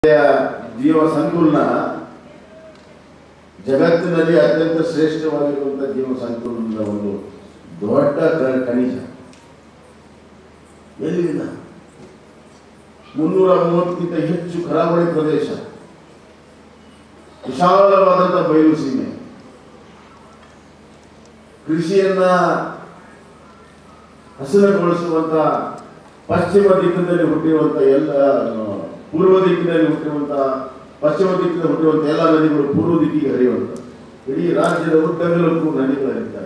ಜೀವ ಸಂಕುಲನ ಜಗತ್ತಿನಲ್ಲಿ ಅತ್ಯಂತ ಶ್ರೇಷ್ಠವಾಗಿರುವಂತಹ ಜೀವ ಸಂಕುಲನದ ಒಂದು ದೊಡ್ಡ ಕ- ಖನಿಜ ಎಲ್ಲಿಂದ ಮುನ್ನೂರ ಮೂವತ್ತಕ್ಕಿಂತ ಹೆಚ್ಚು ಕರಾವಳಿ ಪ್ರದೇಶ ವಿಶಾಲವಾದಂಥ ಬಯಲು ಸೀಮೆ ಕೃಷಿಯನ್ನ ಹಸಿರುಗೊಳಿಸುವಂತ ಪಶ್ಚಿಮ ದಿಕ್ಕಿನಲ್ಲಿ ಹುಟ್ಟಿರುವಂತ ಎಲ್ಲ ಆ, ಪೂರ್ವ ದಿಕ್ಕಿನಲ್ಲಿ ಹುಟ್ಟಿರುವಂತ ಪಶ್ಚಿಮ ದಿಕ್ಕಿನಲ್ಲಿ ಹುಟ್ಟಿರುವಂತ ಎಲ್ಲ ನದಿಗಳು ಪೂರ್ವ ದಿಕ್ಕಿಗೆ ಹರಿಯುವಂತ ಇಡೀ ರಾಜ್ಯದ ಉದ್ದಗಲಕ್ಕೂ ನದಿಗಳು ಹರಿತಾರೆ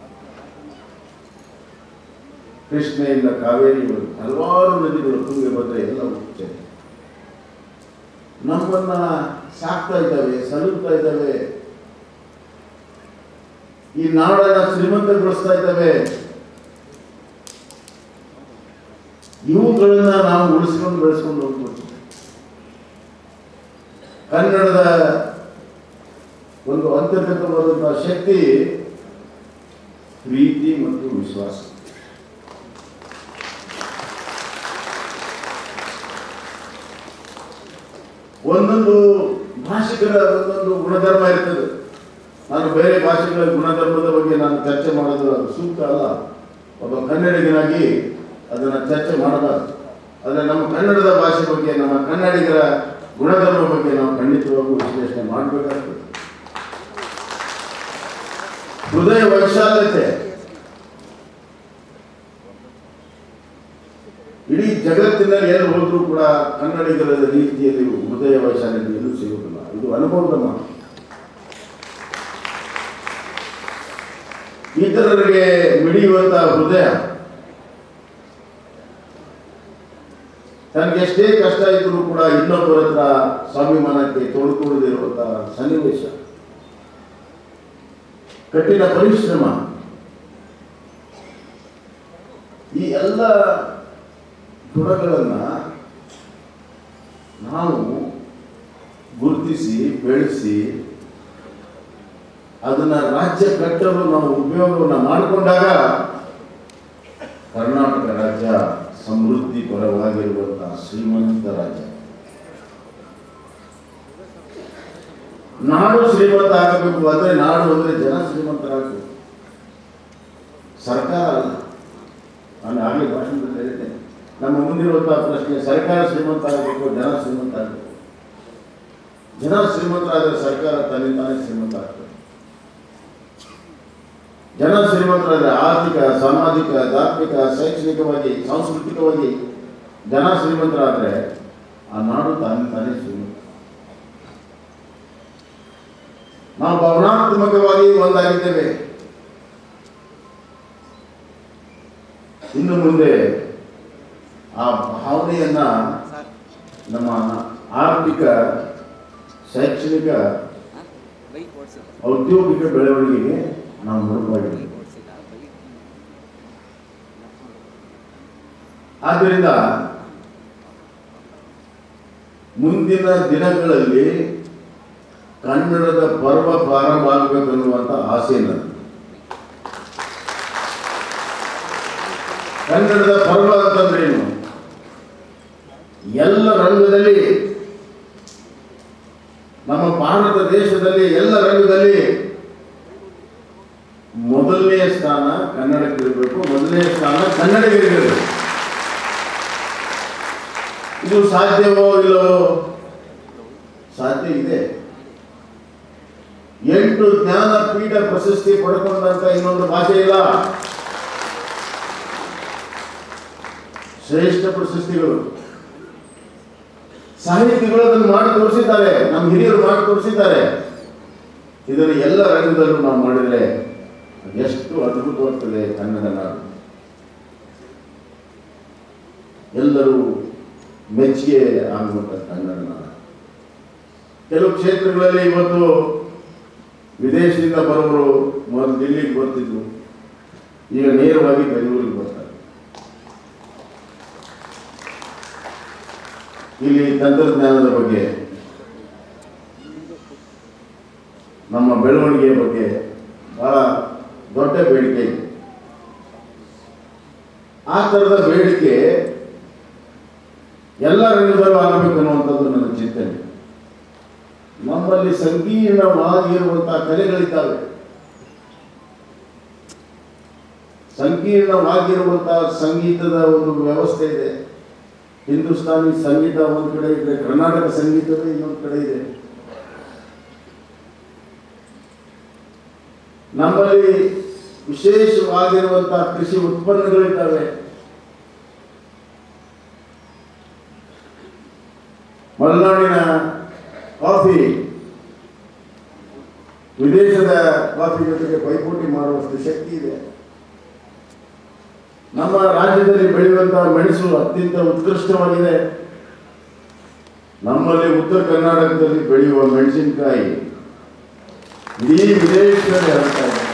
ಕೃಷ್ಣೆಯಿಂದ ಕಾವೇರಿವರೆಗೂ ಹಲವಾರು ನದಿಗಳು ತುಂಗೆ ಭದ್ರೆ ಎಲ್ಲ ಹುಟ್ಟುತ್ತೆ ನಮ್ಮನ್ನ ಸಾಕ್ತಾ ಇದ್ದಾವೆ ಸಲುತ್ತಾ ಇದ್ದಾವೆ ಈ ನಾಡನ್ನ ಶ್ರೀಮಂತಗೊಳಿಸ್ತಾ ಇದ್ದಾವೆ ಇವುಗಳನ್ನ ನಾವು ಉಳಿಸ್ಕೊಂಡು ಬೆಳೆಸ್ಕೊಂಡು ಹೋಗ್ಬೇಕು ಕನ್ನಡದ ಒಂದು ಅಂತರ್ಗತವಾದಂತಹ ಶಕ್ತಿ ಪ್ರೀತಿ ಮತ್ತು ವಿಶ್ವಾಸ ಒಂದೊಂದು ಭಾಷಿಕರ ಒಂದೊಂದು ಗುಣಧರ್ಮ ಇರ್ತದೆ ನಾನು ಬೇರೆ ಭಾಷೆಗಳ ಗುಣಧರ್ಮದ ಬಗ್ಗೆ ನಾನು ಚರ್ಚೆ ಮಾಡೋದು ಅದು ಸೂಕ್ತ ಅಲ್ಲ ಒಬ್ಬ ಕನ್ನಡಿಗನಾಗಿ ಅದನ್ನ ಚರ್ಚೆ ಮಾಡಬಾರ್ದು ಆದರೆ ನಮ್ಮ ಕನ್ನಡದ ಭಾಷೆ ಬಗ್ಗೆ ನಮ್ಮ ಕನ್ನಡಿಗರ ಗುಣಧರ್ಮ ಬಗ್ಗೆ ನಾವು ಖಂಡಿತವಾಗೂ ವಿಶ್ಲೇಷಣೆ ಮಾಡಬೇಕಾಗ್ತದೆ ಹೃದಯ ವೈಶಾಲ್ಯತೆ ಇಡೀ ಜಗತ್ತಿನಲ್ಲಿ ಎಲ್ಲಿ ಹೋದ್ರೂ ಕೂಡ ಕನ್ನಡಿಗರ ರೀತಿಯಲ್ಲಿ ಹೃದಯ ವೈಶಾಲ್ಯತೆ ಎಲ್ಲೂ ಸಿಗುವುದಿಲ್ಲ ಇದು ಅನುಭವದ ಮಾತು ಇತರರಿಗೆ ಮಿಡಿಯುವಂತಹ ಹೃದಯ ತನಗೆ ಎಷ್ಟೇ ಕಷ್ಟ ಇದ್ರೂ ಕೂಡ ಇನ್ನೊಬ್ಬರ ಹತ್ರ ಸ್ವಾಭಿಮಾನಕ್ಕೆ ತೋಡ್ಕೊಳ್ಳದಿರುವಂತಹ ಸನ್ನಿವೇಶ ಕಠಿಣ ಪರಿಶ್ರಮ ಈ ಎಲ್ಲ ಗುಣಗಳನ್ನ ನಾವು ಗುರುತಿಸಿ ಬೆಳೆಸಿ ಅದನ್ನ ರಾಜ್ಯ ಕಟ್ಟಲು ನಾವು ಉಪಯೋಗವನ್ನು ಮಾಡಿಕೊಂಡಾಗ ಕರ್ನಾಟಕ ರಾಜ್ಯ ಸಮೃದ್ಧಿ ಪರವಾಗಿರುವಂತಹ ಶ್ರೀಮಂತ ರಾಜ್ಯ ನಾಡು ಶ್ರೀಮಂತ ಆಗಬೇಕು ಅಂದ್ರೆ ನಾಡು ಅಂದ್ರೆ ಜನ ಶ್ರೀಮಂತರಾಗಬೇಕು ಸರ್ಕಾರ ಅಲ್ಲ ನಾನು ಆಗಲೇ ಭಾಷಣದಲ್ಲಿ ಹೇಳಿದ್ದೆ ನಮ್ಮ ಮುಂದಿರುವಂತಹ ಪ್ರಶ್ನೆ ಸರ್ಕಾರ ಶ್ರೀಮಂತ ಆಗಬೇಕು ಜನ ಶ್ರೀಮಂತ ಆಗಬೇಕು ಜನ ಶ್ರೀಮಂತರಾದರೆ ಸರ್ಕಾರ ತನ್ನಿಂದಾನೇ ಶ್ರೀಮಂತ ಆಗ್ತದೆ ಜನ ಶ್ರೀಮಂತರಾದರೆ ಆರ್ಥಿಕ ಸಾಮಾಜಿಕ ಧಾರ್ಮಿಕ ಶೈಕ್ಷಣಿಕವಾಗಿ ಸಾಂಸ್ಕೃತಿಕವಾಗಿ ಜನ ಶ್ರೀಮಂತರಾದರೆ ಆ ನಾಡು ತಾನೇ ತಾನೇ ಶ್ರೀಮಂತ ನಾವು ಭಾವನಾತ್ಮಕವಾಗಿ ಒಂದಾಗಿದ್ದೇವೆ ಇನ್ನು ಮುಂದೆ ಆ ಭಾವನೆಯನ್ನ ನಮ್ಮ ಆರ್ಥಿಕ ಶೈಕ್ಷಣಿಕ ಬೈಕ್ ಓಡಿಸಿಲ್ಲ ಔದ್ಯೋಗಿಕ ಬೆಳವಣಿಗೆಗೆ ನಾವು ಮುಡುಪಾಗಿದ್ದೇವೆ ಓಡಿಸಿಲ್ಲ ಬೈಕ್ ಆದ್ದರಿಂದ ಮುಂದಿನ ದಿನಗಳಲ್ಲಿ ಕನ್ನಡದ ಪರ್ವ ಪ್ರಾರಂಭ ಆಗಬೇಕನ್ನುವಂತ ಆಸೆ ನನ್ನದು ಕನ್ನಡದ ಪರ್ವ ಅಂತಂದ್ರೆ ಏನು ಎಲ್ಲ ರಂಗದಲ್ಲಿ ನಮ್ಮ ಭಾರತ ದೇಶದಲ್ಲಿ ಎಲ್ಲ ರಂಗದಲ್ಲಿ ಮೊದಲನೆಯ ಸ್ಥಾನ ಕನ್ನಡಕ್ಕಿರಬೇಕು ಮೊದಲನೆಯ ಸ್ಥಾನ ಕನ್ನಡಿಗರಿಗಿರಬೇಕು ಇದು ಸಾಧ್ಯವೋ ಇಲ್ಲವೋ ಸಾಧ್ಯ ಇದೆ ಎಂಟು ಜ್ಞಾನಪೀಠ ಪ್ರಶಸ್ತಿ ಪಡ್ಕೊಂಡಂತ ಇನ್ನೊಂದು ಭಾಷೆ ಇಲ್ಲ ಶ್ರೇಷ್ಠ ಪ್ರಶಸ್ತಿಗಳು ಸಾಹಿತಿಗಳು ಅದನ್ನು ಮಾಡಿ ತೋರಿಸಿದ್ದಾರೆ ನಮ್ಮ ಹಿರಿಯರು ಮಾಡಿ ತೋರಿಸಿದ್ದಾರೆ ಇದನ್ನು ಎಲ್ಲ ರಂಗದಲ್ಲೂ ನಾವು ಮಾಡಿದರೆ ಎಷ್ಟು ಅದ್ಭುತವಾಗ್ತದೆ ಕನ್ನಡ ನಾಡು ಎಲ್ಲರೂ ಮೆಚ್ಚುಗೆ ಆಗುವಂತ ಕನ್ನಡ ನಾಡು ಕೆಲವು ಕ್ಷೇತ್ರಗಳಲ್ಲಿ ಇವತ್ತು ವಿದೇಶದಿಂದ ಬರೋರು ಮೊದಲು ದಿಲ್ಲಿಗೆ ಬರ್ತಿದ್ರು ಈಗ ನೇರವಾಗಿ ಬೆಂಗಳೂರಿಗೆ ಬರ್ತಾರೆ ಇಲ್ಲಿ ತಂತ್ರಜ್ಞಾನದ ಬಗ್ಗೆ ನಮ್ಮ ಬೆಳವಣಿಗೆಯ ಬಗ್ಗೆ ಬಹಳ ದೊಡ್ಡ ಬೇಡಿಕೆ ಇದೆ ಆ ಥರದ ಬೇಡಿಕೆ ಎಲ್ಲ ರಂಗದಲ್ಲೂ ಆಗಬೇಕು ಅನ್ನುವಂಥದ್ದು ನನ್ನ ಚಿಂತನೆ ನಮ್ಮಲ್ಲಿ ಸಂಕೀರ್ಣವಾಗಿರುವಂತಹ ಕಲೆಗಳಿದ್ದಾವೆ ಸಂಕೀರ್ಣವಾಗಿರುವಂತಹ ಸಂಗೀತದ ಒಂದು ವ್ಯವಸ್ಥೆ ಇದೆ ಹಿಂದೂಸ್ತಾನಿ ಸಂಗೀತ ಒಂದು ಕಡೆ ಇದೆ ಕರ್ನಾಟಕ ಸಂಗೀತವೇ ಇನ್ನೊಂದು ಕಡೆ ಇದೆ ನಮ್ಮಲ್ಲಿ ವಿಶೇಷವಾಗಿರುವಂತಹ ಕೃಷಿ ಉತ್ಪನ್ನಗಳಿದ್ದಾವೆ ಮಲೆನಾಡಿನ ಕಾಫಿ ವಿದೇಶದ ಕಾಫಿ ಜೊತೆಗೆ ಪೈಪೋಟಿ ಮಾಡುವಷ್ಟು ಶಕ್ತಿ ಇದೆ ನಮ್ಮ ರಾಜ್ಯದಲ್ಲಿ ಬೆಳೆಯುವಂತಹ ಮೆಣಸು ಅತ್ಯಂತ ಉತ್ಕೃಷ್ಟವಾಗಿದೆ ನಮ್ಮಲ್ಲಿ ಉತ್ತರ ಕರ್ನಾಟಕದಲ್ಲಿ ಬೆಳೆಯುವ ಮೆಣಸಿನಕಾಯಿ ಇಡೀ ವಿದೇಶದಲ್ಲಿ ಹರಡ್ತಾ ಇದೆ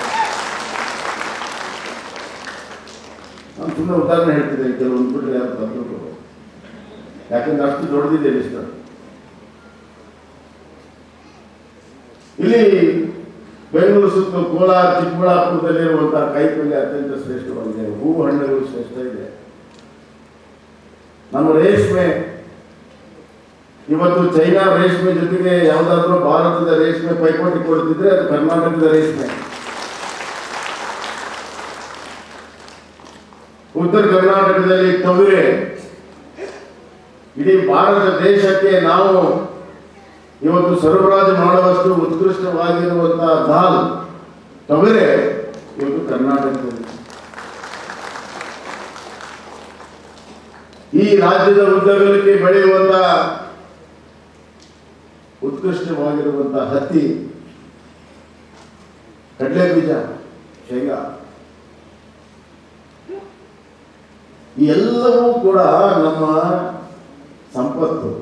ನಾನು ಸುಮ್ಮನೆ ಉದಾಹರಣೆ ಹೇಳ್ತಿದ್ದೇನೆ ಕೆಲವೊಂದು ಬಿಟ್ಟರೆ ಯಾರು ತಪ್ಪು ಯಾಕಂದ್ರೆ ಅಷ್ಟು ದೊಡ್ಡದಿದೆ ಲಿಸ್ಟ್ ಇಲ್ಲಿ ಬೆಂಗಳೂರು ಸುತ್ತ ಕೋಲಾರ ಚಿಕ್ಕಬಳ್ಳಾಪುರದಲ್ಲಿರುವಂತಹ ಕೈಪಲ್ಯ ಅತ್ಯಂತ ಶ್ರೇಷ್ಠವಾಗಿದೆ ಹೂವು ಹಣ್ಣುಗಳು ಶ್ರೇಷ್ಠ ಇದೆ ನಮ್ಮ ರೇಷ್ಮೆ ಇವತ್ತು ಚೈನಾ ರೇಷ್ಮೆ ಜೊತೆಗೆ ಯಾವುದಾದ್ರೂ ಭಾರತದ ರೇಷ್ಮೆ ಪೈಪೋಟಿ ಕೊಡ್ತಿದ್ರೆ ಅದು ಕರ್ನಾಟಕದ ರೇಷ್ಮೆ ಉತ್ತರ ಕರ್ನಾಟಕದಲ್ಲಿ ತೊಗರೆ ಇಡೀ ಭಾರತ ದೇಶಕ್ಕೆ ನಾವು ಇವತ್ತು ಸರಬರಾಜು ಮಾಡುವಷ್ಟು ಉತ್ಕೃಷ್ಟವಾಗಿರುವಂತಹ ದಾಲ್ ತೊಗರೆ ಇವತ್ತು ಕರ್ನಾಟಕದಲ್ಲಿ ಈ ರಾಜ್ಯದ ಉದ್ದಗಲಕ್ಕೆ ಬೆಳೆಯುವಂತಹ ಉತ್ಕೃಷ್ಟವಾಗಿರುವಂತಹ ಹತ್ತಿ ಕಡಲೆ ಬೀಜ ಶೇಂಗಾ ಈ ಎಲ್ಲವೂ ಕೂಡ ನಮ್ಮ ಸಂಪತ್ತು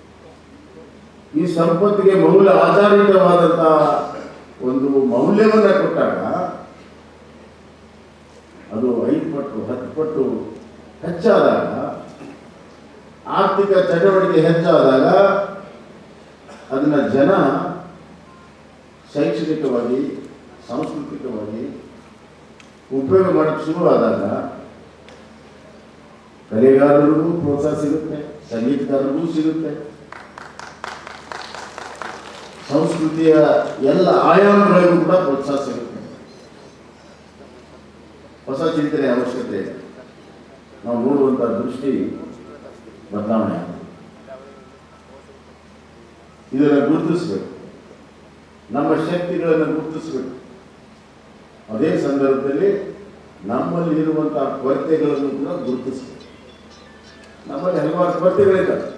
ಈ ಸಂಪತ್ತಿಗೆ ಮೌಲ್ಯ ಆಧಾರಿತವಾದಂತಹ ಒಂದು ಮೌಲ್ಯವನ್ನ ಕೊಟ್ಟಾಗ ಅದು ಐದು ಪಟ್ಟು ಹತ್ತು ಪಟ್ಟು ಹೆಚ್ಚಾದಾಗ ಆರ್ಥಿಕ ಚಟುವಟಿಕೆ ಹೆಚ್ಚಾದಾಗ ಅದನ್ನ ಜನ ಶೈಕ್ಷಣಿಕವಾಗಿ ಸಾಂಸ್ಕೃತಿಕವಾಗಿ ಉಪಯೋಗ ಮಾಡಕ್ಕೆ ಶುರುವಾದಾಗ ಕಲೆಗಾರರಿಗೂ ಪ್ರೋತ್ಸಾಹ ಸಿಗುತ್ತೆ ಸಂಗೀತಗಾರರಿಗೂ ಸಿಗುತ್ತೆ ಸಂಸ್ಕೃತಿಯ ಎಲ್ಲ ಆಯಾಮಗಳಿಗೂ ಕೂಡ ಪ್ರೋತ್ಸಾಹ ಸಿಗುತ್ತೆ ಹೊಸ ಚಿಂತನೆ ಅವಶ್ಯಕತೆ ಇದೆ ನಾವು ನೋಡುವಂಥ ದೃಷ್ಟಿ ಬದಲಾವಣೆ ಆಗಿದೆ ಇದನ್ನು ಗುರುತಿಸಬೇಕು ನಮ್ಮ ಶಕ್ತಿಗಳನ್ನು ಗುರುತಿಸಬೇಕು ಅದೇ ಸಂದರ್ಭದಲ್ಲಿ ನಮ್ಮಲ್ಲಿ ಇರುವಂತಹ ಕೊರತೆಗಳನ್ನು ಕೂಡ ಗುರುತಿಸಬೇಕು ನಮ್ಮಲ್ಲಿ ಹಲವಾರು ಕೊರತೆಗಳಿದ್ದಾವೆ